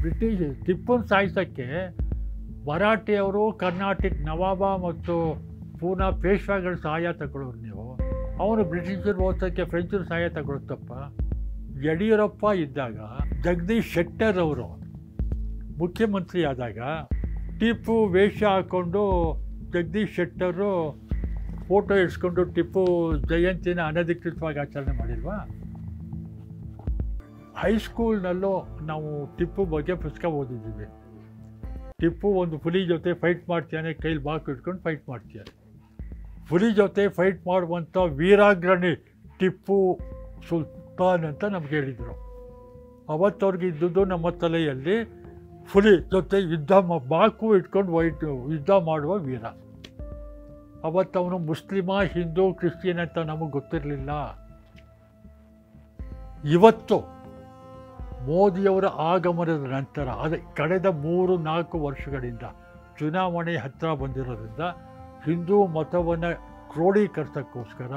British ಟಿಪ್ಪುನ ಸಾಯಿಸೋಕ್ಕೆ ಮರಾಠಿಯವರು Karnataka ನವಾಬ ಮತ್ತು ಪೂನಾ ಪೇಶ್ವಾಗಳ ಸಹಾಯ ತಗೊಳ್ಳೋರು ನೀವು ಅವನು ಬ್ರಿಟಿಷರು ಓದಿಸೋಕ್ಕೆ ಫ್ರೆಂಚರು ಸಹಾಯ ತಗೊಳ್ಳೋದು ತಪ್ಪ ಯಡಿಯೂರಪ್ಪ ಇದ್ದಾಗ ಜಗದೀಶ್ ಶೆಟ್ಟರ್ ಅವರು ಮುಖ್ಯಮಂತ್ರಿ ಆದಾಗ ಟಿಪ್ಪು ವೇಷ ಹಾಕ್ಕೊಂಡು ಜಗದೀಶ್ ಶೆಟ್ಟರು ಫೋಟೋ ಇಡ್ಸ್ಕೊಂಡು ಟಿಪ್ಪು ಜಯಂತಿನ ಅನಧಿಕೃತವಾಗಿ ಆಚರಣೆ ಮಾಡಿಲ್ವಾ ಹೈಸ್ಕೂಲ್ನಲ್ಲೂ ನಾವು ಟಿಪ್ಪು ಬಗ್ಗೆ ಪುಸ್ತಕ ಓದಿದ್ದೀವಿ ಟಿಪ್ಪು ಒಂದು ಹುಲಿ ಜೊತೆ ಫೈಟ್ ಮಾಡ್ತಾನೆ ಕೈಲಿ ಬಾಕು ಇಟ್ಕೊಂಡು ಫೈಟ್ ಮಾಡ್ತಾನೆ ಹುಲಿ ಜೊತೆ ಫೈಟ್ ಮಾಡುವಂಥ ವೀರಾಗ್ರಣಿ ಟಿಪ್ಪು ಸುಲ್ತಾನ್ ಅಂತ ನಮ್ಗೆ ಹೇಳಿದರು ಅವತ್ತವ್ರಿಗೆ ಇದ್ದುದು ನಮ್ಮ ತಲೆಯಲ್ಲಿ ಹುಲಿ ಜೊತೆ ಯುದ್ಧ ಮ ಬಾಕು ಇಟ್ಕೊಂಡು ವೈಟ್ ಯುದ್ಧ ಮಾಡುವ ವೀರ ಅವತ್ತವನು ಮುಸ್ಲಿಮ ಹಿಂದೂ ಕ್ರಿಶ್ಚಿಯನ್ ಅಂತ ನಮಗೆ ಗೊತ್ತಿರಲಿಲ್ಲ ಇವತ್ತು ಮೋದಿಯವರ ಆಗಮನದ ನಂತರ ಅದೇ ಕಳೆದ ಮೂರು ನಾಲ್ಕು ವರ್ಷಗಳಿಂದ ಚುನಾವಣೆ ಹತ್ತಿರ ಬಂದಿರೋದ್ರಿಂದ ಹಿಂದೂ ಮತವನ್ನು ಕ್ರೋಢೀಕರಿಸೋಕ್ಕೋಸ್ಕರ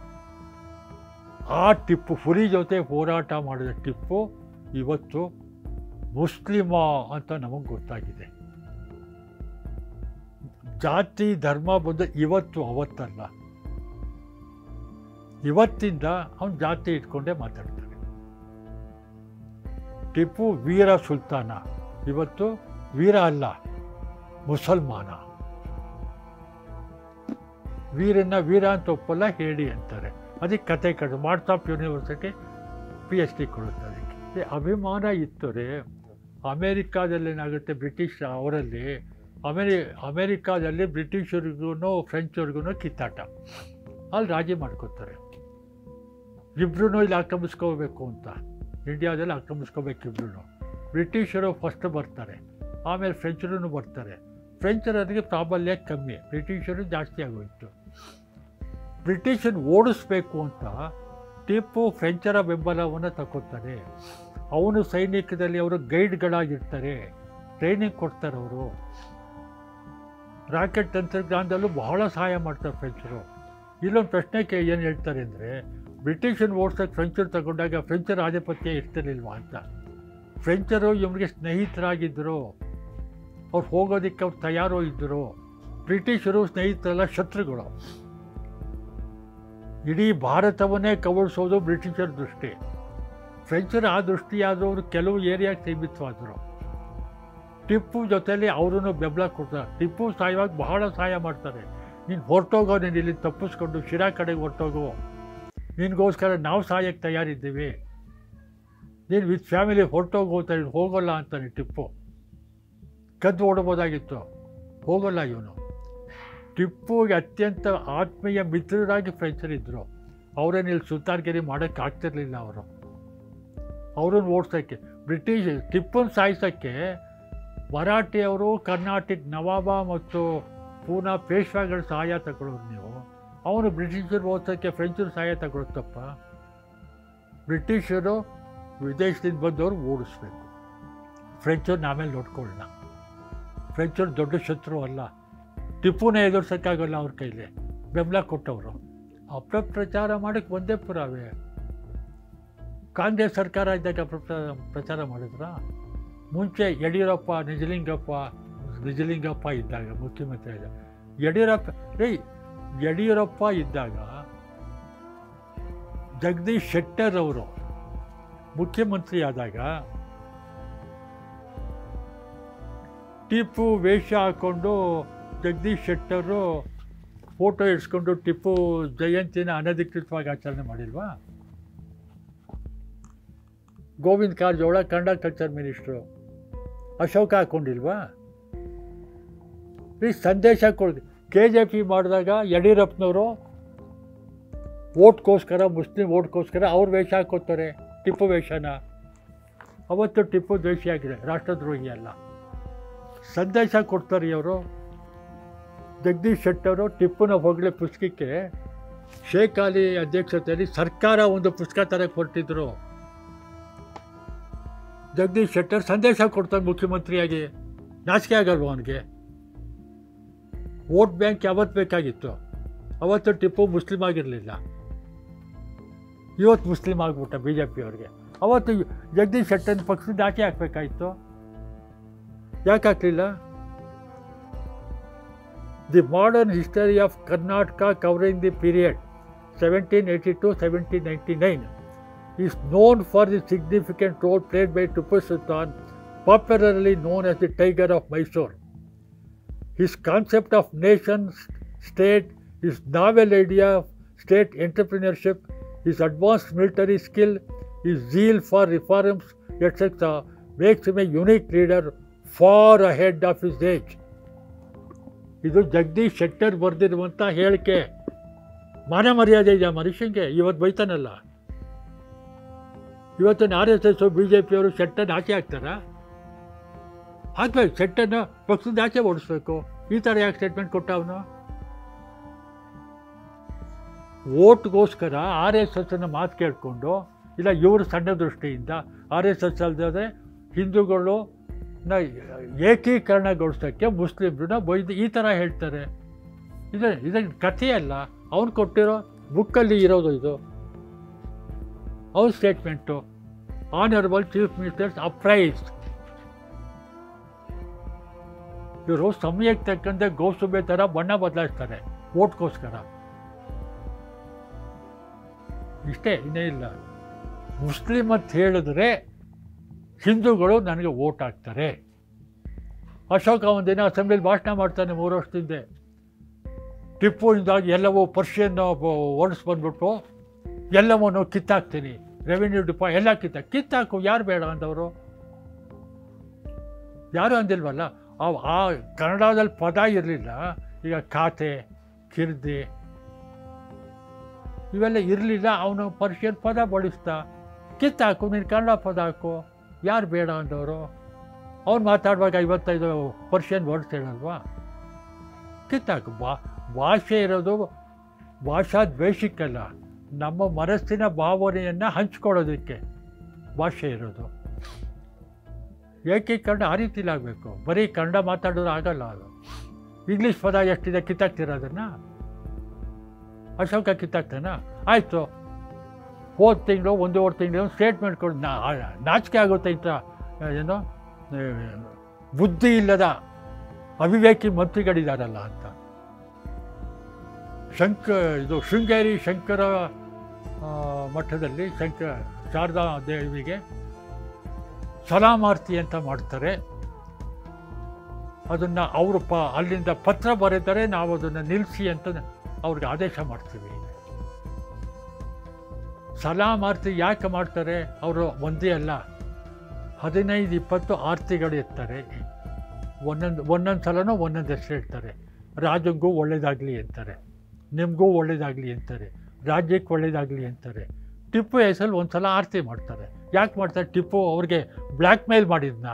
ಆ ಟಿಪ್ಪು ಹುಲಿ ಜೊತೆ ಹೋರಾಟ ಮಾಡಿದ ಟಿಪ್ಪು ಇವತ್ತು ಮುಸ್ಲಿಮ ಅಂತ ನಮಗೆ ಗೊತ್ತಾಗಿದೆ ಜಾತಿ ಧರ್ಮ ಬಂದ ಇವತ್ತು ಅವತ್ತಲ್ಲ ಇವತ್ತಿಂದ ಅವನು ಜಾತಿ ಇಟ್ಕೊಂಡೇ ಮಾತಾಡ್ತಾನೆ ಟಿಪ್ಪು ವೀರ ಸುಲ್ತಾನ ಇವತ್ತು ವೀರ ಅಲ್ಲ ಮುಸಲ್ಮಾನ ವೀರನ್ನ ವೀರ ಅಂತ ಒಪ್ಪಲ್ಲ ಹೇಳಿ ಅಂತಾರೆ ಅದಕ್ಕೆ ಕತೆ ಕಡೆ WhatsApp university P H D ಕೊಡುತ್ತೆ ಅದಕ್ಕೆ ಈ ಅಭಿಮಾನ ಇತ್ತು ರೀ ಅಮೇರಿಕಾದಲ್ಲಿ ಏನಾಗುತ್ತೆ ಬ್ರಿಟಿಷ್ ಅವರಲ್ಲಿ ಅಮೇರಿ ಅಮೇರಿಕಾದಲ್ಲಿ ಬ್ರಿಟಿಷರಿಗೂ ಫ್ರೆಂಚವ್ರಿಗೂ ಕಿತ್ತಾಟ ಅಲ್ಲಿ ರಾಜಿ ಮಾಡ್ಕೋತಾರೆ ಇಬ್ರು ಇಲ್ಲಿ ಆಕ್ರಮಿಸ್ಕೋಬೇಕು ಅಂತ ಇಂಡಿಯಾದಲ್ಲಿ ಆಕ್ರಮಿಸ್ಕೋಬೇಕು ಇಬ್ರು ಬ್ರಿಟಿಷರು ಫಸ್ಟ್ ಬರ್ತಾರೆ ಆಮೇಲೆ ಫ್ರೆಂಚರು ಬರ್ತಾರೆ ಫ್ರೆಂಚರಿಗೆ ಪ್ರಾಬಲ್ಯ ಕಮ್ಮಿ ಬ್ರಿಟಿಷರು ಜಾಸ್ತಿ ಆಗೋಯಿತು ಬ್ರಿಟಿಷನ್ ಓಡಿಸ್ಬೇಕು ಅಂತ ಟಿಪ್ಪು ಫ್ರೆಂಚರ ಬೆಂಬಲವನ್ನು ತಗೋತಾರೆ ಅವನು ಸೈನಿಕದಲ್ಲಿ ಅವರು ಗೈಡ್ಗಳಾಗಿರ್ತಾರೆ ಟ್ರೈನಿಂಗ್ ಕೊಡ್ತಾರೆ ಅವರು ರಾಕೆಟ್ ತಂತ್ರಜ್ಞಾನದಲ್ಲೂ ಬಹಳ ಸಹಾಯ ಮಾಡ್ತಾರೆ ಫ್ರೆಂಚರು ಇಲ್ಲೊಂದು ಪ್ರಶ್ನೆ ಕೇ ಏನು ಹೇಳ್ತಾರೆ ಅಂದರೆ ಬ್ರಿಟಿಷನ್ ಓಡ್ಸೋಕ್ಕೆ ಫ್ರೆಂಚರು ತಗೊಂಡಾಗ ಫ್ರೆಂಚರ ಆಧಿಪತ್ಯ ಇರ್ತಿರ್ಲಿಲ್ವಾ ಅಂತ ಫ್ರೆಂಚರು ಇವರಿಗೆ ಸ್ನೇಹಿತರಾಗಿದ್ದರು ಅವ್ರು ಹೋಗೋದಕ್ಕೆ ಅವ್ರು ತಯಾರು ಇದ್ದರು ಬ್ರಿಟಿಷರು ಸ್ನೇಹಿತರೆಲ್ಲ ಶತ್ರುಗಳು ಇಡೀ ಭಾರತವನ್ನೇ ಕವಳಿಸೋದು ಬ್ರಿಟಿಷರ ದೃಷ್ಟಿ ಫ್ರೆಂಚರ ಆ ದೃಷ್ಟಿಯಾದವರು ಕೆಲವು ಏರಿಯಾಗೆ ಸೀಮಿತವಾದರು ಟಿಪ್ಪು ಜೊತೆಲಿ ಅವರೂ ಬೆಂಬಲ ಕೊಡ್ತಾರೆ ಟಿಪ್ಪು ಸಾಯುವಾಗ ಬಹಳ ಸಹಾಯ ಮಾಡ್ತಾರೆ ನೀನು ಹೊರಟೋಗೋ ನೀನು ಇಲ್ಲಿ ತಪ್ಪಿಸ್ಕೊಂಡು ಶಿರಾ ಕಡೆಗೆ ಹೊರಟೋಗೋ ನಿನಗೋಸ್ಕರ ನಾವು ಸಹಾಯಕ್ಕೆ ತಯಾರಿದ್ದೀವಿ ನೀನು ವಿತ್ ಫ್ಯಾಮಿಲಿ ಹೊರಟೋಗು ಅಂತ ನೀನು ಹೋಗೋಲ್ಲ ಅಂತಾನೆ ಟಿಪ್ಪು ಕದ್ದು ಓಡ್ಬೋದಾಗಿತ್ತು ಹೋಗೋಲ್ಲ ಇವನು ಟಿಪ್ಪುಗೆ ಅತ್ಯಂತ ಆತ್ಮೀಯ ಮಿತ್ರರಾಗಿ ಫ್ರೆಂಚರಿದ್ದರು ಅವರೇನು ಇಲ್ಲಿ ಸುತ್ತಾರ್ಗಿರಿ ಮಾಡೋಕ್ಕೆ ಆಗ್ತಿರ್ಲಿಲ್ಲ ಅವರು ಅವ್ರನ್ನ ಓಡಿಸೋಕ್ಕೆ ಬ್ರಿಟಿಷ್ ಟಿಪ್ಪುನ ಸಾಯಿಸೋಕ್ಕೆ ಮರಾಠಿಯವರು ಕರ್ನಾಟಕ ನವಾಬ ಮತ್ತು ಪೂನಾ ಪೇಶ್ವಾಗಳ ಸಹಾಯ ತಗೊಳ್ಳೋರು ನೀವು ಅವನು ಬ್ರಿಟಿಷರು ಓದಿಸೋಕ್ಕೆ ಫ್ರೆಂಚರು ಸಹಾಯ ತಗೊಳ್ಳೋದು ತಪ್ಪ ಬ್ರಿಟಿಷರು ವಿದೇಶದಿಂದ ಬಂದವರು ಓಡಿಸ್ಬೇಕು ಫ್ರೆಂಚರ್ನ ಆಮೇಲೆ ನೋಡ್ಕೊಳ್ಳೋಣ ಫ್ರೆಂಚರು ದೊಡ್ಡ ಶತ್ರು ಅಲ್ಲ ಟಿಪ್ಪುನೇ ಎದುರ್ಸೋಕ್ಕಾಗಲ್ಲ ಅವ್ರ ಕೈಲಿ ಬೆಂಬಲ ಕೊಟ್ಟವರು ಅಪಪ್ರಚಾರ ಮಾಡೋಕ್ಕೆ ಒಂದೇ ಪುರಾವೆ ಕಾಂಗ್ರೆಸ್ ಸರ್ಕಾರ ಇದ್ದಾಗ ಅಪಪ್ರಚಾರ ಪ್ರಚಾರ ಮಾಡಿದ್ರ ಮುಂಚೆ ಯಡಿಯೂರಪ್ಪ ನಿಜಲಿಂಗಪ್ಪ ನಿಜಲಿಂಗಪ್ಪ ಇದ್ದಾಗ ಮುಖ್ಯಮಂತ್ರಿ ಇದ್ದಾಗ ಯಡಿಯೂರಪ್ಪ ರೇ ಯಡಿಯೂರಪ್ಪ ಇದ್ದಾಗ ಜಗದೀಶ್ ಶೆಟ್ಟರ್ ಅವರು ಮುಖ್ಯಮಂತ್ರಿ ಆದಾಗ ಟಿಪ್ಪು ವೇಷ ಹಾಕ್ಕೊಂಡು ಜಗದೀಶ್ ಶೆಟ್ಟರು ಫೋಟೋ ಇಡ್ಸ್ಕೊಂಡು ಟಿಪ್ಪು ಜಯಂತಿನ ಅನಧಿಕೃತವಾಗಿ ಆಚರಣೆ ಮಾಡಿಲ್ವಾ ಗೋವಿಂದ್ ಕಾರಜೋಳ ಕನ್ನಡ ಕಲ್ಚರ್ ಮಿನಿಸ್ಟ್ರು ಅಶೋಕ ಹಾಕ್ಕೊಂಡಿಲ್ವಾ ಈ ಸಂದೇಶ ಕೊಡ್ ಕೆ ಜೆ ಪಿ ಮಾಡಿದಾಗ ಯಡಿಯೂರಪ್ಪನವರು ಓಟ್ಗೋಸ್ಕರ ಮುಸ್ಲಿಂ ಓಟ್ಗೋಸ್ಕರ ಅವ್ರು ವೇಷ ಹಾಕೋತಾರೆ ಟಿಪ್ಪು ವೇಷನ ಅವತ್ತು ಟಿಪ್ಪು ದ್ವೇಷಿ ಆಗಿದೆ ರಾಷ್ಟ್ರದ್ರೋಹಿ ಅಲ್ಲ ಸಂದೇಶ ಕೊಡ್ತಾರೆ ಇವರು ಜಗದೀಶ್ ಶೆಟ್ಟರು ಟಿಪ್ಪುನ ಹೊಗಳೆ ಪುಸ್ತಕಕ್ಕೆ ಶೇಖ್ ಅಲಿ ಅಧ್ಯಕ್ಷತೆಯಲ್ಲಿ ಸರ್ಕಾರ ಒಂದು ಪುಸ್ತಕ ತರಕ್ಕೆ ಹೊರಟಿದ್ರು ಜಗದೀಶ್ ಶೆಟ್ಟರ್ ಸಂದೇಶ ಕೊಡ್ತಾನೆ ಮುಖ್ಯಮಂತ್ರಿಯಾಗಿ ನಾಚಿಕೆ ಆಗಲ್ವ ಅವನಿಗೆ ವೋಟ್ ಬ್ಯಾಂಕ್ ಯಾವತ್ತು ಬೇಕಾಗಿತ್ತು ಅವತ್ತು ಟಿಪ್ಪು ಮುಸ್ಲಿಂ ಆಗಿರಲಿಲ್ಲ ಇವತ್ತು ಮುಸ್ಲಿಂ ಆಗ್ಬಿಟ್ಟ ಬಿ ಜೆ ಪಿಯವ್ರಿಗೆ ಅವತ್ತು ಜಗದೀಶ್ ಶೆಟ್ಟರ್ನ ಪಕ್ಷದಿಂದ ಆಚೆ ಹಾಕಬೇಕಾಗಿತ್ತು ಯಾಕೆ ಹಾಕಲಿಲ್ಲ the modern history of Karnataka covering the period seventeen eighty two seventeen ninety nine is known for the significant role played by Tipu Sultan, popularly known as the Tiger of Mysore. His concept of nation state, his novel idea of state entrepreneurship, his advanced military skill, his zeal for reforms, etc., makes him a unique leader far ahead of his age. ಇದು ಜಗದೀಶ್ ಶೆಟ್ಟರ್ ಬರೆದಿರುವಂಥ ಹೇಳಿಕೆ ಮಾನ ಮರ್ಯಾದೆ ಇದೆ ಆ ಮನುಷ್ಯಂಗೆ ಇವತ್ತು ಬೈತಾನಲ್ಲ ಇವತ್ತಿನ R S S B J ಪಿಯವರು ಶೆಟ್ಟನ್ನು ಆಚೆ ಹಾಕ್ತಾರಾ ಹಾಕ್ಬೇಕು ಶೆಟ್ಟನ್ನು ಪಕ್ಷದ ಆಚೆ ಓಡಿಸ್ಬೇಕು ಈ ಥರ ಯಾಕೆ ಸ್ಟೇಟ್ಮೆಂಟ್ ಕೊಟ್ಟ ಅವನು ಓಟ್ಗೋಸ್ಕರ ಆರ್ ಎಸ್ ಎಸ್ಸನ್ನು ಮಾತು ಕೇಳಿಕೊಂಡು ಇಲ್ಲ ಇವರು ಸಣ್ಣ ದೃಷ್ಟಿಯಿಂದ ಆರ್ ಎಸ್ ಎಸ್ ಅಲ್ಲದೆ ಹಿಂದೂಗಳು ನ ಏಕೀಕರಣಗೊಳಿಸೋಕ್ಕೆ ಮುಸ್ಲಿಮ್ರನ್ನ ಬೈದು ಈ ಥರ ಹೇಳ್ತಾರೆ ಇದು ಇದಕ್ಕೆ ಕಥೆಯಲ್ಲ ಅವ್ನು ಕೊಟ್ಟಿರೋ ಬುಕ್ಕಲ್ಲಿ ಇರೋದು ಇದು ಅವ್ರ statement honourable chief ministers appraise ಇವರು ಸಮಯಕ್ಕೆ ತಕ್ಕಂತೆ ಗೋಸುಬೆ ಥರ ಬಣ್ಣ ಬದಲಾಯಿಸ್ತಾರೆ ಓಟ್ಗೋಸ್ಕರ ಇಷ್ಟೇ ಇನ್ನೇ ಇಲ್ಲ ಮುಸ್ಲಿಮ್ ಅಂತ ಹೇಳಿದ್ರೆ ಹಿಂದೂಗಳು ನನಗೆ ಓಟ್ ಹಾಕ್ತಾರೆ ಅಶೋಕ ಒಂದಿನ ಅಸೆಂಬ್ಲಿಲಿ ಭಾಷಣ ಮಾಡ್ತಾನೆ ಮೂರು ವರ್ಷದಿಂದ ಟಿಪ್ಪುಯಿಂದಾಗಿ ಎಲ್ಲವೂ ಪರ್ಷಿಯನ್ ಓಡಿಸ್ ಬಂದ್ಬಿಟ್ಟು ಎಲ್ಲವನ್ನು ಕಿತ್ತಾಕ್ತೀನಿ ರೆವಿನ್ಯೂ ಡಿಪಾ ಎಲ್ಲ ಕಿತ್ತ ಕಿತ್ತಾಕು ಯಾರು ಬೇಡ ಅಂದವರು ಯಾರು ಅಂದಿಲ್ವಲ್ಲ ಆ ಆ ಕನ್ನಡದಲ್ಲಿ ಪದ ಇರಲಿಲ್ಲ ಈಗ ಖಾತೆ ಕಿರ್ದಿ ಇವೆಲ್ಲ ಇರಲಿಲ್ಲ ಅವನು ಪರ್ಷಿಯನ್ ಪದ ಬಳಸ್ತಾ ಕಿತ್ತಾಕು ನೀನು ಕನ್ನಡ ಪದ ಹಾಕು ಯಾರು ಬೇಡ ಅಂದವರು ಅವ್ನು ಮಾತಾಡುವಾಗ ಐವತ್ತೈದು ಪರ್ಷಿಯನ್ ವರ್ಡ್ಸ್ ಹೇಳಲ್ವಾ ಕಿತ್ತಾಕು ಬಾ ಭಾಷೆ ಇರೋದು ಭಾಷಾ ದ್ವೇಷಕ್ಕಲ್ಲ ನಮ್ಮ ಮನಸ್ಸಿನ ಭಾವನೆಯನ್ನು ಹಂಚ್ಕೊಳ್ಳೋದಕ್ಕೆ ಭಾಷೆ ಇರೋದು ಏಕೀಕರಣ ಆ ರೀತಿಲಾಗಬೇಕು ಬರೀ ಕನ್ನಡ ಮಾತಾಡೋದು ಆಗಲ್ಲ ಅದು ಇಂಗ್ಲೀಷ್ ಪದ ಎಷ್ಟಿದೆ ಕಿತ್ತಾಕ್ತಿರೋದನ್ನು ಅಶೋಕ ಕಿತ್ತಾಕ್ತಾನ ಆಯಿತು ಹೋದ ತಿಂಗಳು ಒಂದೂವರೆ ತಿಂಗಳು ಸ್ಟೇಟ್ಮೆಂಟ್ ಕೊಡು ನಾ ನಾಚಿಕೆ ಆಗುತ್ತೆ ಇಂಥ ಏನು ಆ, ಬುದ್ಧಿ ಇಲ್ಲದ ಅವಿವೇಕಿ ಮಂತ್ರಿಗಳಿದಾರಲ್ಲ ಅಂತ ಶಂಕ ಇದು ಶೃಂಗೇರಿ ಶಂಕರ ಆ, ಮಠದಲ್ಲಿ ಶಂಕ ಶಾರದಾ ದೇವಿಗೆ ಸಲಾಮಾರ್ತಿ ಅಂತ ಮಾಡ್ತಾರೆ ಅದನ್ನು ಅವರು ಪ ಅಲ್ಲಿಂದ ಪತ್ರ ಬರೆದರೆ ನಾವು ಅದನ್ನು ನಿಲ್ಲಿಸಿ ಅಂತ ಅವ್ರಿಗೆ ಆದೇಶ ಮಾಡ್ತೀವಿ ಸಲಾಮಾರ್ತಿ ಯಾಕೆ ಮಾಡ್ತಾರೆ ಅವರು ಒಂದೇ ಅಲ್ಲ ಹದಿನೈದು ಇಪ್ಪತ್ತು ಆರ್ತಿಗಳು ಇರ್ತಾರೆ ಒಂದೊಂದು ಒಂದೊಂದು ಸಲನೂ ಒಂದೊಂದು ಹೆಸರು ಹೇಳ್ತಾರೆ ರಾಜಂಗೂ ಒಳ್ಳೇದಾಗಲಿ ಅಂತಾರೆ ನಿಮಗೂ ಒಳ್ಳೇದಾಗಲಿ ಅಂತಾರೆ ರಾಜ್ಯಕ್ಕೆ ಒಳ್ಳೇದಾಗಲಿ ಅಂತಾರೆ ಟಿಪ್ಪು ಹೆಸರಲ್ಲಿ ಒಂದು ಸಲ ಆರತಿ ಮಾಡ್ತಾರೆ ಯಾಕೆ ಮಾಡ್ತಾರೆ ಟಿಪ್ಪು ಅವ್ರಿಗೆ ಬ್ಲ್ಯಾಕ್ ಮೇಲ್ ಮಾಡಿದ್ನ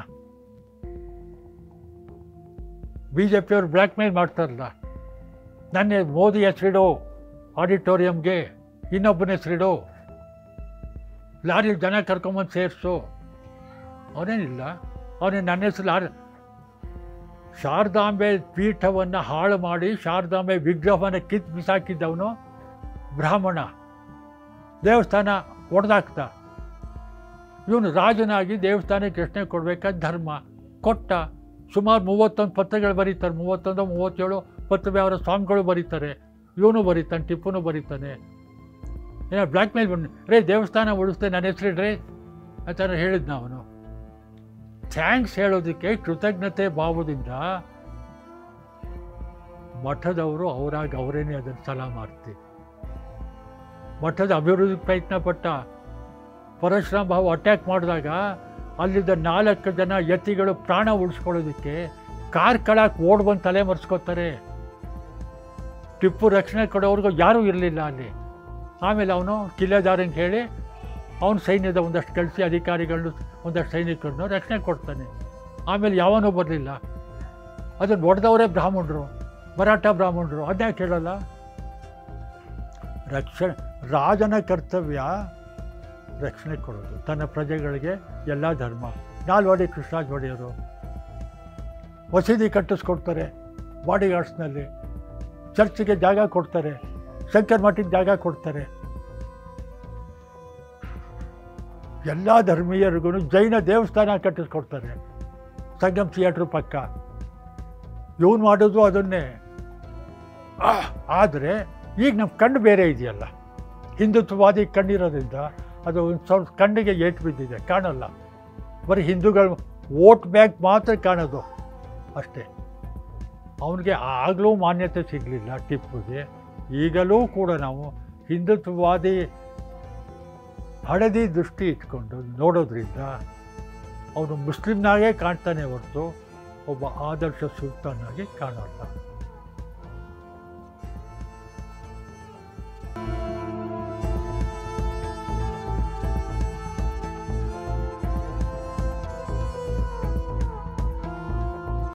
ಬಿ ಜೆ ಪಿಯವ್ರು ಬ್ಲ್ಯಾಕ್ ಮೇಲ್ ಮಾಡ್ತಾರಲ್ಲ ನನ್ನ ಮೋದಿ ಹೆಸರಿಡು ಆಡಿಟೋರಿಯಂಗೆ ಇನ್ನೊಬ್ಬನ ಹೆಸರಿಡು ಲಾರಿ ಜನ ಕರ್ಕೊಂಬಂದು ಸೇರಿಸು ಅವನೇನಿಲ್ಲ ಅವನೇ ನನ್ನ ಹೆಸರು ಆರ್ ಶಾರದಾಂಬೆ ಪೀಠವನ್ನು ಹಾಳು ಮಾಡಿ ಶಾರದಾಂಬೆ ವಿಗ್ರಹವನ್ನು ಕಿತ್ತು ಬಿಸಾಕಿದ್ದವನು ಬ್ರಾಹ್ಮಣ ದೇವಸ್ಥಾನ ಒಡೆದಾಕ್ತ ಇವನು ರಾಜನಾಗಿ ದೇವಸ್ಥಾನಕ್ಕೆ ಪ್ರಶ್ನೆ ಕೊಡಬೇಕಾದ ಧರ್ಮ ಕೊಟ್ಟ ಸುಮಾರು ಮೂವತ್ತೊಂದು ಪತ್ರಗಳು ಬರೀತಾರೆ ಮೂವತ್ತೊಂದು ಮೂವತ್ತೇಳು ಪತ್ರ ಅವರ ಸ್ವಾಮಿಗಳು ಬರೀತಾರೆ ಇವನು ಬರೀತಾನೆ ಟಿಪ್ಪುನು ಬರೀತಾನೆ ಏನೋ ಬ್ಲ್ಯಾಕ್ ಮೇಲ್ ಬಂದು ರೇ ದೇವಸ್ಥಾನ ಉಳಿಸ್ತೆ ನನ್ನ ಹೆಸರಿಡ್ರಿ ಆ ಥರ ಹೇಳಿದ್ನ ಅವನು ಥ್ಯಾಂಕ್ಸ್ ಹೇಳೋದಕ್ಕೆ ಕೃತಜ್ಞತೆ ಭಾವದಿಂದ ಮಠದವರು ಅವರಾಗಿ ಅವರೇನೆ ಅದನ್ನು ಸಲ ಮಾಡ್ತಿ ಮಠದ ಅಭಿವೃದ್ಧಿ ಪ್ರಯತ್ನ ಪಟ್ಟ ಪರಶುರಾಮ ಭಾವ ಅಟ್ಯಾಕ್ ಮಾಡಿದಾಗ ಅಲ್ಲಿದ್ದ ನಾಲ್ಕು ಜನ ಯತಿಗಳು ಪ್ರಾಣ ಉಳಿಸ್ಕೊಳ್ಳೋದಕ್ಕೆ ಕಾರ್ ಕಳಕ್ಕೆ ಓಡ್ ಬಂದು ತಲೆ ಮರೆಸ್ಕೋತಾರೆ ಟಿಪ್ಪು ರಕ್ಷಣೆ ಕೊಡೋರ್ಗೂ ಯಾರೂ ಇರಲಿಲ್ಲ ಅಲ್ಲಿ ಆಮೇಲೆ ಅವನು ಕಿಲ್ಲೆದಾರಂಗೆ ಹೇಳಿ ಅವನು ಸೈನ್ಯದ ಒಂದಷ್ಟು ಕಳಿಸಿ ಅಧಿಕಾರಿಗಳು ಒಂದಷ್ಟು ಸೈನಿಕರನ್ನು ರಕ್ಷಣೆ ಕೊಡ್ತಾನೆ ಆಮೇಲೆ ಯಾವನೂ ಬರಲಿಲ್ಲ ಅದನ್ನು ಹೊಡೆದವರೇ ಬ್ರಾಹ್ಮಣರು ಮರಾಠ ಬ್ರಾಹ್ಮಣರು ಅದ್ಯಾಕೆ ಹೇಳಲ್ಲ ರಕ್ಷಣೆ ರಾಜನ ಕರ್ತವ್ಯ ರಕ್ಷಣೆ ಕೊಡೋದು ತನ್ನ ಪ್ರಜೆಗಳಿಗೆ ಎಲ್ಲ ಧರ್ಮ ನಾಲ್ವಾಡಿ ಕೃಷ್ಣರಾಜ ಒಡೆಯರು ಮಸೀದಿ ಕಟ್ಟಿಸ್ಕೊಡ್ತಾರೆ ಬಾಡಿ ಗಾರ್ಡ್ಸ್ನಲ್ಲಿ ಚರ್ಚ್ಗೆ ಜಾಗ ಕೊಡ್ತಾರೆ ಶಂಕರ್ ಮಠಕ್ಕೆ ಜಾಗ ಕೊಡ್ತಾರೆ ಎಲ್ಲ ಧರ್ಮೀಯರಿಗೂ ಜೈನ ದೇವಸ್ಥಾನ ಕಟ್ಟಿಸ್ಕೊಡ್ತಾರೆ ಸಂಗಮ್ ಥಿಯೇಟ್ರ್ ಪಕ್ಕ ಇವನು ಮಾಡೋದು ಅದನ್ನೇ ಆದರೆ ಈಗ ನಮ್ಮ ಕಣ್ಣು ಬೇರೆ ಇದೆಯಲ್ಲ ಹಿಂದುತ್ವವಾದಿ ಕಣ್ಣಿರೋದ್ರಿಂದ ಅದು ಒಂದು ಸ್ವಲ್ಪ ಕಣ್ಣಿಗೆ ಏಟು ಬಿದ್ದಿದೆ ಕಾಣಲ್ಲ ಬರೀ ಹಿಂದೂಗಳು ವೋಟ್ ಬ್ಯಾಂಕ್ ಮಾತ್ರ ಕಾಣೋದು ಅಷ್ಟೇ ಅವನಿಗೆ ಆಗಲೂ ಮಾನ್ಯತೆ ಸಿಗಲಿಲ್ಲ ಟಿಪ್ಪುಗೆ ಈಗಲೂ ಕೂಡ ನಾವು ಹಿಂದುತ್ವವಾದಿ ಹಳದಿ ದೃಷ್ಟಿ ಇಟ್ಕೊಂಡು ನೋಡೋದ್ರಿಂದ ಅವನು ಮುಸ್ಲಿಮ್ನಾಗೇ ಕಾಣ್ತಾನೆ ಹೊರತು ಒಬ್ಬ ಆದರ್ಶ ಸುಲ್ತಾನಾಗಿ ಕಾಣೋಲ್ಲ